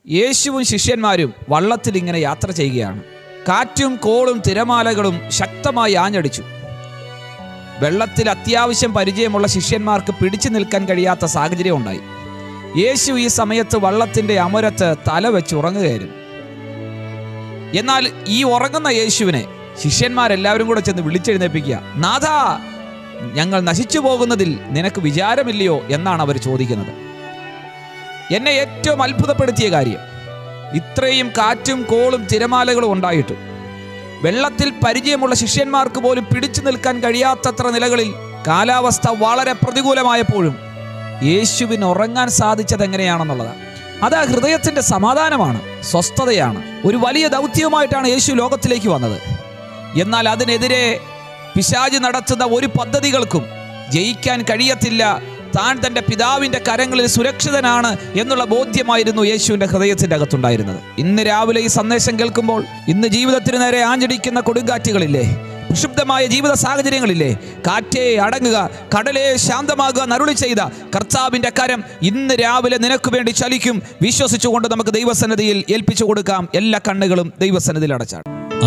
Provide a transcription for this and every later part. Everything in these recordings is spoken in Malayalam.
യേശുവും ശിഷ്യന്മാരും വള്ളത്തിൽ ഇങ്ങനെ യാത്ര ചെയ്യുകയാണ് കാറ്റും കോളും തിരമാലകളും ശക്തമായി ആഞ്ഞടിച്ചു വെള്ളത്തിൽ അത്യാവശ്യം പരിചയമുള്ള ശിഷ്യന്മാർക്ക് പിടിച്ചു നിൽക്കാൻ കഴിയാത്ത സാഹചര്യം ഉണ്ടായി യേശു ഈ സമയത്ത് വള്ളത്തിന്റെ അമരത്ത് തല വെച്ച് ഉറങ്ങുകയായിരുന്നു എന്നാൽ ഈ ഉറങ്ങുന്ന യേശുവിനെ ശിഷ്യന്മാരെല്ലാവരും കൂടെ ചെന്ന് വിളിച്ചെഴുന്നേൽപ്പിക്കുക നാഥാ ഞങ്ങൾ നശിച്ചു പോകുന്നതിൽ നിനക്ക് വിചാരമില്ലയോ എന്നാണ് അവർ ചോദിക്കുന്നത് എന്നെ ഏറ്റവും അത്ഭുതപ്പെടുത്തിയ കാര്യം ഇത്രയും കാറ്റും കോളും തിരമാലകളും ഉണ്ടായിട്ടും വെള്ളത്തിൽ പരിചയമുള്ള ശിഷ്യന്മാർക്ക് പോലും പിടിച്ചു നിൽക്കാൻ കഴിയാത്തത്ര നിലകളിൽ കാലാവസ്ഥ വളരെ പ്രതികൂലമായപ്പോഴും യേശുവിന് ഉറങ്ങാൻ സാധിച്ചത് എങ്ങനെയാണെന്നുള്ളതാണ് അത് ആ ഹൃദയത്തിന്റെ സമാധാനമാണ് സ്വസ്ഥതയാണ് ഒരു വലിയ ദൗത്യവുമായിട്ടാണ് യേശു ലോകത്തിലേക്ക് വന്നത് എന്നാൽ അതിനെതിരെ പിശാജ് നടത്തുന്ന ഒരു പദ്ധതികൾക്കും ജയിക്കാൻ കഴിയത്തില്ല താൻ തൻ്റെ പിതാവിൻ്റെ കരങ്ങളിൽ സുരക്ഷിതനാണ് എന്നുള്ള ബോധ്യമായിരുന്നു യേശുവിൻ്റെ ഹൃദയത്തിൻ്റെ അകത്തുണ്ടായിരുന്നത് ഇന്ന് രാവിലെ ഈ സന്ദേശം കേൾക്കുമ്പോൾ ഇന്ന് ജീവിതത്തിന് നേരെ ആഞ്ഞടിക്കുന്ന കൊടുങ്കാറ്റുകളില്ലേ പ്രക്ഷുബ്ധമായ ജീവിത സാഹചര്യങ്ങളില്ലേ കാറ്റേ അടങ്ങുക കടലേ ശാന്തമാകുക നരുളി ചെയ്ത കർത്താവിൻ്റെ കരം ഇന്ന് രാവിലെ നിനക്ക് വേണ്ടി ചലിക്കും വിശ്വസിച്ചുകൊണ്ട് നമുക്ക് ദൈവസന്നിധിയിൽ ഏൽപ്പിച്ചു കൊടുക്കാം എല്ലാ കണ്ണുകളും ദൈവസന്നിധിയിൽ അടച്ചാണ്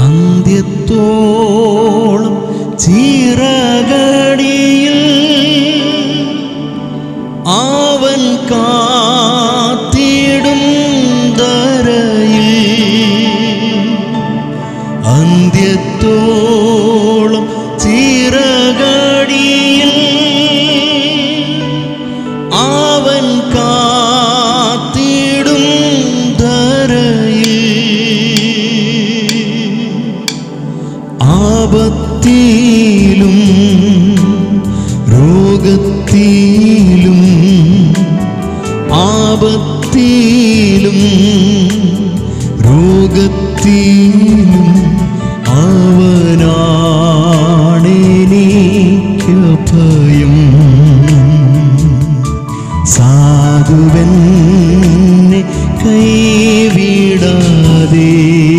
അന്ത്യത്തോളം ചീറകടിയിൽ അവൻ കാത്തിടും ധരയിൽ അന്ത്യത്തോളം ചീറകടിയിൽ അവൻ കാത്തിടും ധരയിൽ ആപത്തിലും രോഗത്തിലും ആപത്തിലും രോഗത്തിലും അവനാണെനിക്ക് ഭയം സാധുവെന്നെ കൈവിടാതെ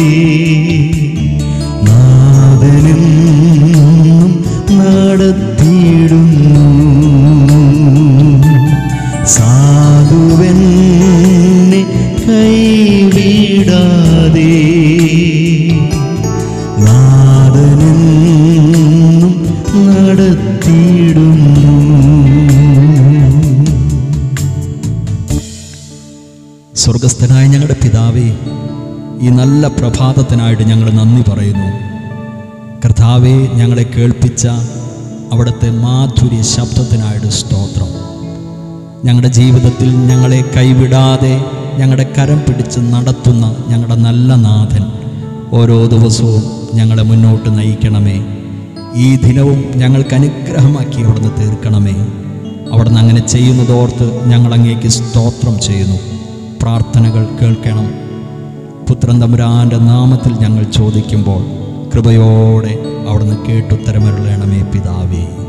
നാദനെന്നും നടത്തിയിടുന്നു സാധുവെന്നെ കൈവിടാതെ നാദനെന്നും നടത്തിയിടുന്നു സ്വർഗസ്ഥനായ ഞങ്ങളുടെ പിതാവേ ഈ നല്ല പ്രഭാതത്തിനായിട്ട് ഞങ്ങൾ നന്ദി പറയുന്നു കർത്താവെ ഞങ്ങളെ കേൾപ്പിച്ച അവിടുത്തെ മാധുര്യ ശബ്ദത്തിനായിട്ട് സ്തോത്രം ഞങ്ങളുടെ ജീവിതത്തിൽ ഞങ്ങളെ കൈവിടാതെ ഞങ്ങളുടെ കരം പിടിച്ച് നടത്തുന്ന ഞങ്ങളുടെ നല്ല നാഥൻ ഓരോ ദിവസവും ഞങ്ങളെ മുന്നോട്ട് നയിക്കണമേ ഈ ദിനവും ഞങ്ങൾക്ക് അനുഗ്രഹമാക്കി അവിടുന്ന് തീർക്കണമേ അവിടുന്ന് അങ്ങനെ ചെയ്യുന്നതോർത്ത് ഞങ്ങൾ അങ്ങേക്ക് സ്തോത്രം ചെയ്യുന്നു പ്രാർത്ഥനകൾ കേൾക്കണം പുത്രൻ തമ്പുരാൻ്റെ നാമത്തിൽ ഞങ്ങൾ ചോദിക്കുമ്പോൾ കൃപയോടെ അവിടുന്ന് കേട്ടുത്തരമരുളണമേ പിതാവേ